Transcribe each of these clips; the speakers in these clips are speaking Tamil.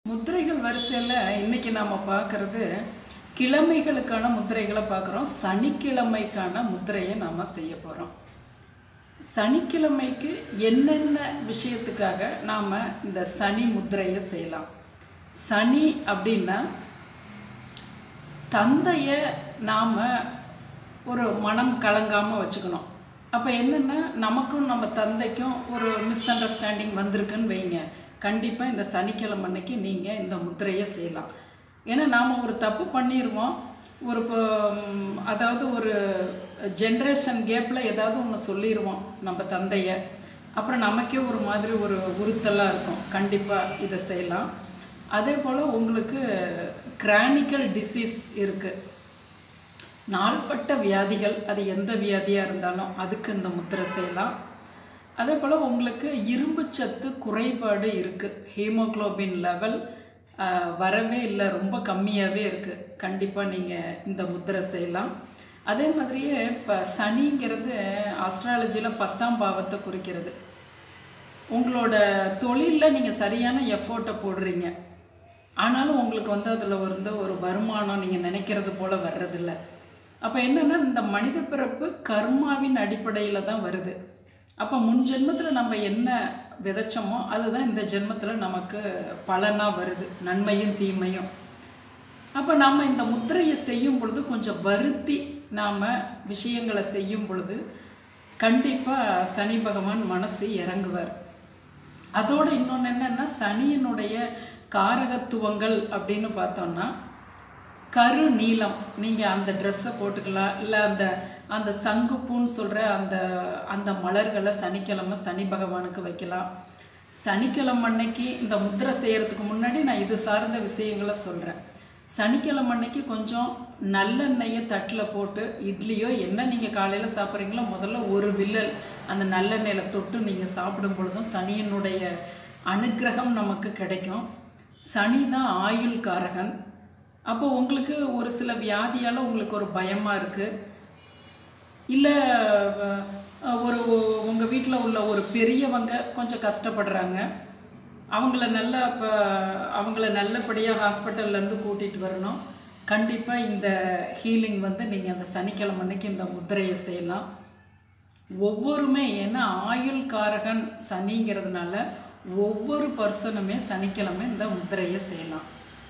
முத்திரைகள் வரிசையில் இன்னைக்கு நாம் பார்க்கறது கிழமைகளுக்கான முத்திரைகளை பார்க்குறோம் சனிக்கிழமைக்கான முத்திரையை நாம் செய்ய போகிறோம் சனிக்கிழமைக்கு என்னென்ன விஷயத்துக்காக நாம் இந்த சனி முத்திரையை செய்யலாம் சனி அப்படின்னா தந்தையை நாம் ஒரு மனம் கலங்காமல் வச்சுக்கணும் அப்போ என்னென்னா நமக்கும் நம்ம தந்தைக்கும் ஒரு மிஸ் அண்டர்ஸ்டாண்டிங் வந்திருக்குன்னு வைங்க கண்டிப்பாக இந்த சனிக்கிழமை அன்னைக்கு நீங்கள் இந்த முத்திரையை செய்யலாம் ஏன்னா நாம் ஒரு தப்பு பண்ணிடுவோம் ஒரு இப்போ ம், அதாவது ஒரு ஜென்ரேஷன் கேப்பில் ஏதாவது ஒன்று சொல்லிடுவோம் நம்ம தந்தையை அப்புறம் நமக்கே ஒரு மாதிரி ஒரு உறுத்தலாக இருக்கும் கண்டிப்பாக இதை செய்யலாம் அதே போல் உங்களுக்கு கிரானிக்கல் டிசீஸ் இருக்குது நாள்பட்ட வியாதிகள் அது எந்த வியாதியாக இருந்தாலும் அதுக்கு இந்த முத்திரை செய்யலாம் அதே போல் உங்களுக்கு இரும்புச்சத்து குறைபாடு இருக்குது ஹீமோகுளோபின் லெவல் வரவே இல்லை ரொம்ப கம்மியாகவே இருக்குது கண்டிப்பாக நீங்கள் இந்த முத்திரை செய்யலாம் அதே மாதிரியே இப்போ சனிங்கிறது ஆஸ்ட்ராலஜியில் பத்தாம் பாவத்தை குறிக்கிறது உங்களோட தொழிலில் நீங்கள் சரியான எஃபோர்ட்டை போடுறீங்க ஆனாலும் உங்களுக்கு வந்து அதில் வந்து ஒரு வருமானம் நீங்கள் நினைக்கிறது போல் வர்றதில்ல அப்போ என்னென்னா இந்த மனித பிறப்பு கர்மாவின் அடிப்படையில் தான் வருது அப்போ முன் ஜென்மத்தில் நம்ம என்ன விதைச்சோமோ அதுதான் இந்த ஜென்மத்தில் நமக்கு பலனாக வருது நன்மையும் தீமையும் அப்போ நாம் இந்த முத்திரையை செய்யும் பொழுது கொஞ்சம் வருத்தி நாம் விஷயங்களை செய்யும் பொழுது கண்டிப்பாக சனி பகவான் மனசு இறங்குவார் அதோட இன்னொன்று என்னென்னா சனியினுடைய காரகத்துவங்கள் அப்படின்னு பார்த்தோம்னா கரு நீலம் நீங்கள் அந்த ட்ரெஸ்ஸை போட்டுக்கலாம் இல்லை அந்த அந்த சங்குப்பூன்னு சொல்கிற அந்த அந்த மலர்களை சனிக்கிழமை சனி பகவானுக்கு வைக்கலாம் சனிக்கிழமை அன்னைக்கு இந்த முத்திரை செய்கிறதுக்கு முன்னாடி நான் இது சார்ந்த விஷயங்களை சொல்கிறேன் சனிக்கிழமை அன்னைக்கு கொஞ்சம் நல்லெண்ணெயை தட்டில் போட்டு இட்லியோ என்ன நீங்கள் காலையில் சாப்பிட்றீங்களோ முதல்ல ஒரு வில்லல் அந்த நல்லெண்ணெயில் தொட்டு நீங்கள் சாப்பிடும் பொழுதும் சனியினுடைய அனுக்கிரகம் நமக்கு கிடைக்கும் சனி தான் ஆயுள் காரகன் அப்போ உங்களுக்கு ஒரு சில வியாதியால் உங்களுக்கு ஒரு பயமாக இருக்குது இல்லை ஒரு உங்கள் வீட்டில் உள்ள ஒரு பெரியவங்க கொஞ்சம் கஷ்டப்படுறாங்க அவங்கள நல்லா இப்போ அவங்கள நல்லபடியாக ஹாஸ்பிட்டல்லேருந்து கூட்டிகிட்டு வரணும் கண்டிப்பாக இந்த ஹீலிங் வந்து நீங்கள் அந்த சனிக்கிழமை அன்னைக்கு இந்த முத்திரையை செய்யலாம் ஒவ்வொருமே ஏன்னா ஆயுள் காரகன் சனிங்கிறதுனால ஒவ்வொரு பர்சனுமே சனிக்கிழமை இந்த முத்திரையை செய்யலாம்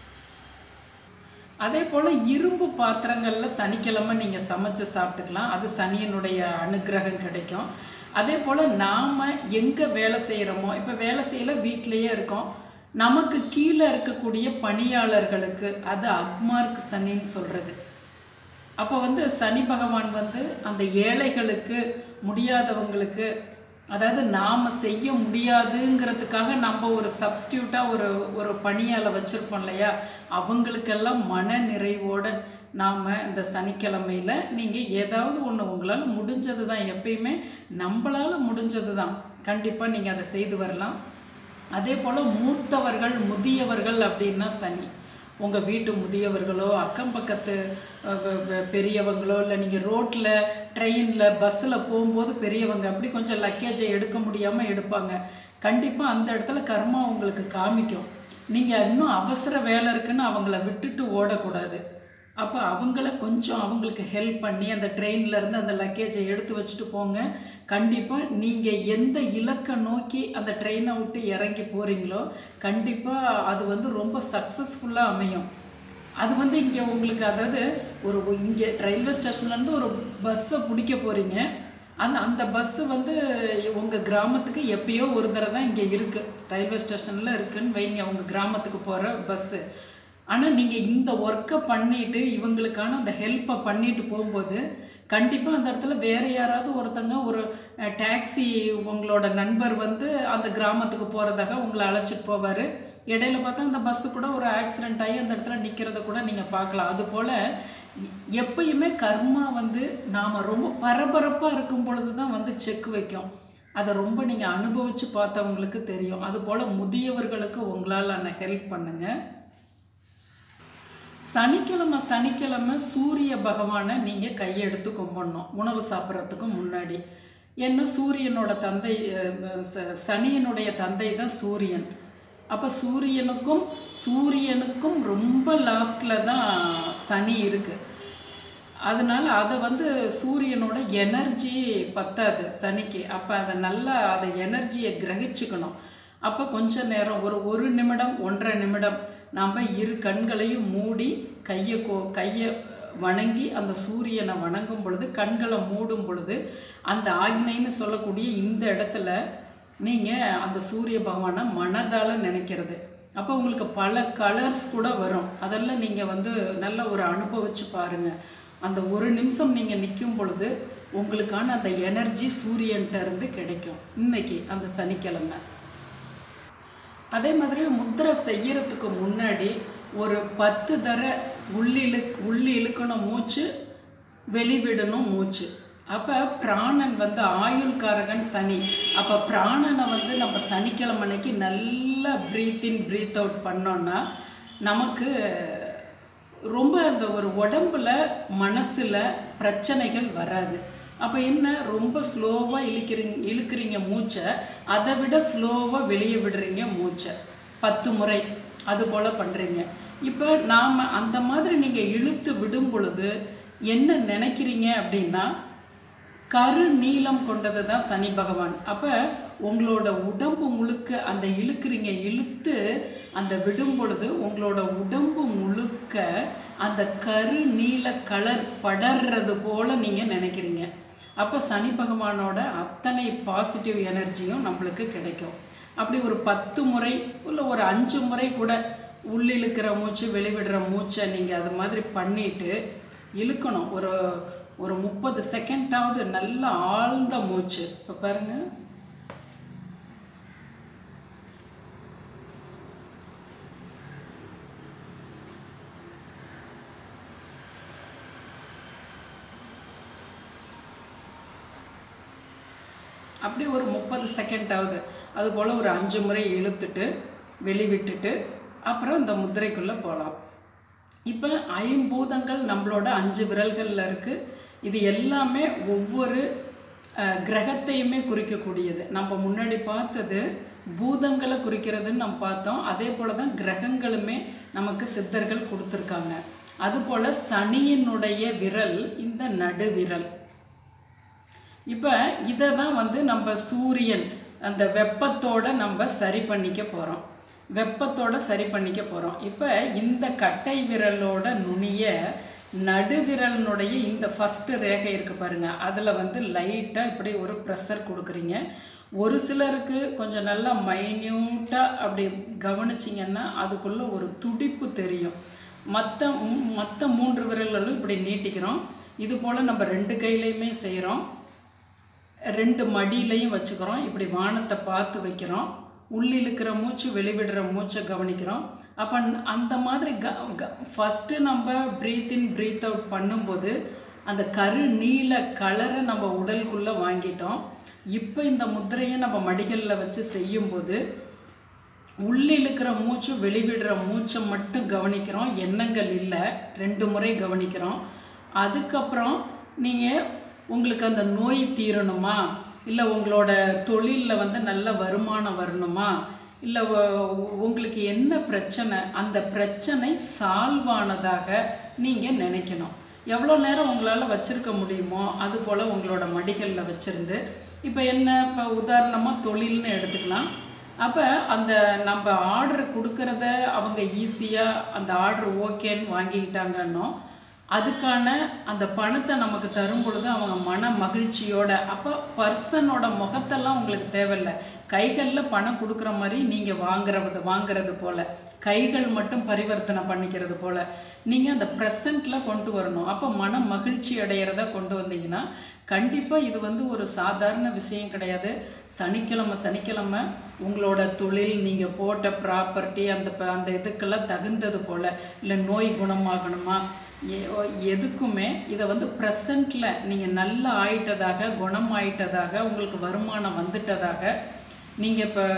அதே போல் இரும்பு பாத்திரங்களில் சனிக்கிழமை நீங்கள் சமைச்சு சாப்பிட்டுக்கலாம் அது சனியனுடைய அனுக்கிரகம் கிடைக்கும் அதே போல் நாம் எங்கே வேலை செய்கிறோமோ இப்போ வேலை செய்யல வீட்டிலையே இருக்கோம் நமக்கு கீழே இருக்கக்கூடிய பணியாளர்களுக்கு அது அக்மார்க் சனின்னு சொல்கிறது அப்போ வந்து சனி பகவான் வந்து அந்த ஏழைகளுக்கு முடியாதவங்களுக்கு அதாவது நாம் செய்ய முடியாதுங்கிறதுக்காக நம்ம ஒரு சப்ஸ்டியூட்டாக ஒரு ஒரு பணியால் வச்சுருப்போம் இல்லையா அவங்களுக்கெல்லாம் மன நிறைவோட நாம் இந்த சனிக்கிழமையில் நீங்கள் ஏதாவது ஒன்று உங்களால் முடிஞ்சது தான் எப்பயுமே நம்மளால் முடிஞ்சது தான் கண்டிப்பாக நீங்கள் அதை செய்து வரலாம் அதே போல் மூத்தவர்கள் முதியவர்கள் அப்படின்னா சனி உங்கள் வீட்டு முதியவர்களோ அக்கம் பக்கத்து அஹ், பெ- பெ- பெரியவங்களோ இல்லை நீங்கள் ரோட்டில் ட்ரெயினில் பஸ்ஸில் போகும்போது பெரியவங்க அப்படி கொஞ்சம் லக்கேஜை எடுக்க முடியாமல் எடுப்பாங்க கண்டிப்பாக அந்த இடத்துல கர்மா உங்களுக்கு காமிக்கும் நீங்கள் இன்னும் அவசர வேலை இருக்குன்னு அவங்கள விட்டுட்டு ஓடக்கூடாது அப்போ அவங்கள கொஞ்சம் அவங்களுக்கு ஹெல்ப் பண்ணி அந்த ட்ரெயின்ல இருந்து அந்த லக்கேஜை எடுத்து வச்சுட்டு போங்க கண்டிப்பாக நீங்கள் எந்த இலக்கை நோக்கி அந்த ட்ரெயினை விட்டு இறங்கி போகிறீங்களோ கண்டிப்பாக அது வந்து ரொம்ப சக்ஸஸ்ஃபுல்லாக அமையும் அது வந்து இங்கே உங்களுக்கு அதாவது ஒரு இங்கே ரயில்வே ஸ்டேஷன்லேருந்து ஒரு பஸ்ஸை பிடிக்க போகிறீங்க அந்த அந்த பஸ்ஸு வந்து உங்கள் கிராமத்துக்கு எப்பயோ ஒரு தடவை தான் இங்கே இருக்குது ரயில்வே ஸ்டேஷனில் இருக்குன்னு வைங்க உங்கள் கிராமத்துக்கு போகிற பஸ்ஸு ஆனால் நீங்கள் இந்த ஒர்க்கை பண்ணிட்டு இவங்களுக்கான அந்த ஹெல்ப்பை பண்ணிட்டு போகும்போது கண்டிப்பாக அந்த இடத்துல வேறு யாராவது ஒருத்தங்க ஒரு டாக்ஸி உங்களோட நண்பர் வந்து அந்த கிராமத்துக்கு போகிறதாக உங்களை அழைச்சிட்டு போவார் இடையில பார்த்தா அந்த பஸ்ஸு கூட ஒரு ஆக்சிடென்ட் ஆகி அந்த இடத்துல நிற்கிறத கூட நீங்கள் பார்க்கலாம் அதுபோல் எ- எப்பயுமே கர்மா வந்து நாம் ரொம்ப பரபரப்பாக இருக்கும் பொழுது தான் வந்து செக் வைக்கும் அதை ரொம்ப நீங்கள் அனுபவித்து பார்த்தவங்களுக்கு தெரியும் அதுபோல் முதியவர்களுக்கு உங்களால் ஹெல்ப் பண்ணுங்கள் சனிக்கிழமை சனிக்கிழமை சூரிய பகவானை நீங்கள் கையெடுத்து கும்பிடணும் உணவு சாப்பிட்றதுக்கு முன்னாடி ஏன்னா சூரியனோட தந்தை அஹ், ச- சனியனுடைய தந்தை தான் சூரியன் அப்போ சூரியனுக்கும் சூரியனுக்கும் ரொம்ப லாஸ்டில் தான் சனி இருக்குது அதனால அதை வந்து சூரியனோட எனர்ஜி பத்தாது சனிக்கு அப்போ அதை நல்லா அதை எனர்ஜியை கிரகிச்சுக்கணும் அப்போ கொஞ்ச நேரம் ஒரு ஒரு நிமிடம் ஒன்றரை நிமிடம் நாம் இரு கண்களையும் மூடி கையை கோ கையை வணங்கி அந்த சூரியனை வணங்கும் பொழுது கண்களை மூடும் பொழுது அந்த ஆக்னைன்னு சொல்லக்கூடிய இந்த இடத்துல நீங்கள் அந்த சூரிய பகவானை மனதால் நினைக்கிறது அப்போ உங்களுக்கு பல கலர்ஸ் கூட வரும் அதெல்லாம் நீங்கள் வந்து நல்ல ஒரு அனுபவிச்சு பாருங்கள் அந்த ஒரு நிமிஷம் நீங்கள் நிற்கும் பொழுது உங்களுக்கான அந்த எனர்ஜி சூரியன்ட்ட இருந்து கிடைக்கும் இன்னைக்கு அந்த சனிக்கிழமை அதே மாதிரி முத்திரை செய்யறதுக்கு முன்னாடி ஒரு பத்து தர உள்ளிழு உள்ளி இழுக்கணும் மூச்சு வெளிவிடணும் மூச்சு அப்போ பிராணன் வந்து ஆயுள்காரகன் சனி அப்போ பிராணனை வந்து நம்ம சனிக்கிழமை அன்னைக்கு நல்லா ப்ரீத் இன் ப்ரீத் அவுட் பண்ணோன்னா நமக்கு ரொம்ப அந்த ஒரு உடம்புல மனசில் பிரச்சனைகள் வராது அப்போ என்ன ரொம்ப ஸ்லோவாக இழுக்கிறீங்க இழுக்கிறீங்க மூச்சை அதை விட ஸ்லோவாக வெளியே விடுறீங்க மூச்சை பத்து முறை அது போல் பண்ணுறீங்க இப்போ நாம் அந்த மாதிரி நீங்கள் இழுத்து விடும் பொழுது என்ன நினைக்கிறீங்க அப்படின்னா கரு நீளம் கொண்டது தான் சனி பகவான் அப்போ உங்களோட உடம்பு முழுக்க அந்த இழுக்கிறீங்க இழுத்து அந்த விடும் பொழுது உங்களோட உடம்பு முழுக்க அந்த கரு நீல கலர் படர்றது போல நீங்கள் நினைக்கிறீங்க அப்போ சனி பகவானோட அத்தனை பாசிட்டிவ் எனர்ஜியும் நம்மளுக்கு கிடைக்கும் அப்படி ஒரு பத்து முறை இல்லை ஒரு அஞ்சு முறை கூட உள்ளிழுக்கிற மூச்சு வெளிவிடுற மூச்சை நீங்கள் அது மாதிரி பண்ணிட்டு இழுக்கணும் ஒரு ஒரு முப்பது செகண்டாவது நல்ல ஆழ்ந்த மூச்சு இப்போ பாருங்க அப்படி ஒரு முப்பது செகண்டாவது அதுபோல் ஒரு அஞ்சு முறை இழுத்துட்டு வெளிவிட்டுட்டு அப்புறம் இந்த முத்திரைக்குள்ளே போகலாம் இப்போ ஐம்பூதங்கள் நம்மளோட அஞ்சு விரல்களில் இருக்குது இது எல்லாமே ஒவ்வொரு அஹ், கிரகத்தையுமே குறிக்கக்கூடியது நம்ம முன்னாடி பார்த்தது பூதங்களை குறிக்கிறதுன்னு நம்ம பார்த்தோம் அதே போல் தான் கிரகங்களுமே நமக்கு சித்தர்கள் கொடுத்துருக்காங்க அதுபோல் சனியினுடைய விரல் இந்த நடுவிரல் இப்போ இதை தான் வந்து நம்ம சூரியன் அந்த வெப்பத்தோட நம்ம சரி பண்ணிக்க போகிறோம் வெப்பத்தோட சரி பண்ணிக்க போகிறோம் இப்போ இந்த கட்டை விரலோட நுனிய நடுவிரலினுடைய இந்த ஃபஸ்ட்டு ரேகை இருக்கு பாருங்க அதில் வந்து லைட்டாக இப்படி ஒரு ப்ரெஷர் கொடுக்குறீங்க ஒரு சிலருக்கு கொஞ்சம் நல்லா மைன்யூட்டாக அப்படி கவனிச்சிங்கன்னா அதுக்குள்ளே ஒரு துடிப்பு தெரியும் மற்ற மற்ற மூன்று விரல்களும் இப்படி நீட்டிக்கிறோம் இது போல் நம்ம ரெண்டு கையிலையுமே செய்கிறோம் ரெண்டு மடியிலையும் வச்சுக்கிறோம் இப்படி வானத்தை பார்த்து வைக்கிறோம் உள்ளிழுக்கிற மூச்சு வெளிவிடுற மூச்சை கவனிக்கிறோம் அப்போ அந்த மாதிரி க க ஃபஸ்ட்டு நம்ம ப்ரீத் இன் ப்ரீத் அவுட் பண்ணும்போது அந்த கரு நீல கலரை நம்ம உடலுக்குள்ளே வாங்கிட்டோம் இப்போ இந்த முத்திரையை நம்ம மடிகளில் வச்சு செய்யும்போது உள்ளிழுக்கிற மூச்சு வெளிவிடுற மூச்சை மட்டும் கவனிக்கிறோம் எண்ணங்கள் இல்லை ரெண்டு முறை கவனிக்கிறோம் அதுக்கப்புறம் நீங்கள் உங்களுக்கு அந்த நோய் தீரணுமா இல்லை உங்களோட தொழிலில் வந்து நல்ல வருமானம் வரணுமா இல்லை உங்களுக்கு என்ன பிரச்சனை அந்த பிரச்சனை சால்வ் ஆனதாக நீங்கள் நினைக்கணும் எவ்வளோ நேரம் உங்களால் வச்சுருக்க முடியுமோ அது போல் உங்களோட மடிகளில் வச்சுருந்து இப்போ என்ன இப்போ உதாரணமாக தொழில்னு எடுத்துக்கலாம் அப்போ அந்த நம்ம ஆர்டர் கொடுக்கறத அவங்க ஈஸியாக அந்த ஆர்டர் ஓகேன்னு வாங்கிக்கிட்டாங்கன்னோ அதுக்கான அந்த பணத்தை நமக்கு தரும் பொழுது அவங்க மன மகிழ்ச்சியோட அப்போ பர்சனோட முகத்தெல்லாம் உங்களுக்கு தேவையில்லை கைகளில் பணம் கொடுக்குற மாதிரி நீங்கள் வாங்குறது வாங்குறது போல் கைகள் மட்டும் பரிவர்த்தனை பண்ணிக்கிறது போல் நீங்கள் அந்த ப்ரெசண்ட்டில் கொண்டு வரணும் அப்போ மன மகிழ்ச்சி அடையிறத கொண்டு வந்தீங்கன்னா கண்டிப்பாக இது வந்து ஒரு சாதாரண விஷயம் கிடையாது சனிக்கிழமை சனிக்கிழமை உங்களோட தொழில் நீங்கள் போட்ட ப்ராப்பர்ட்டி அந்த ப- அந்த இதுக்கெல்லாம் தகுந்தது போல் இல்லை நோய் குணமாகணுமா எ- எதுக்குமே இதை வந்து ப்ரெசண்ட்டில் நீங்கள் நல்லா ஆயிட்டதாக குணம் ஆயிட்டதாக உங்களுக்கு வருமானம் வந்துட்டதாக நீங்கள் இப்போ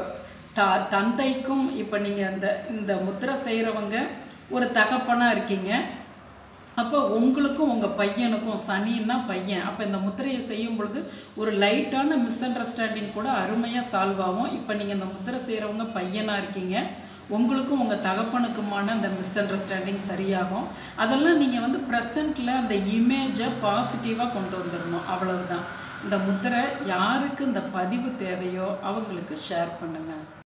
த தந்தைக்கும் இப்போ நீங்கள் இந்த இந்த முத்திரை செய்கிறவங்க ஒரு தகப்பனாக இருக்கீங்க அப்போ உங்களுக்கும் உங்கள் பையனுக்கும் சனின்னா பையன் அப்போ இந்த முத்திரையை செய்யும் பொழுது ஒரு லைட்டான மிஸ் அண்டர்ஸ்டாண்டிங் கூட அருமையாக சால்வ் ஆகும் இப்போ நீங்கள் இந்த முத்திரை செய்கிறவங்க பையனாக இருக்கீங்க உங்களுக்கும் உங்கள் தகப்பனுக்குமான அந்த மிஸ் அண்டர்ஸ்டாண்டிங் சரியாகும் அதெல்லாம் நீங்கள் வந்து ப்ரெசண்ட்டில் அந்த இமேஜை பாசிட்டிவாக கொண்டு வந்துடணும் அவ்வளவுதான் இந்த முத்திரை யாருக்கு இந்த பதிவு தேவையோ அவங்களுக்கு ஷேர் பண்ணுங்கள்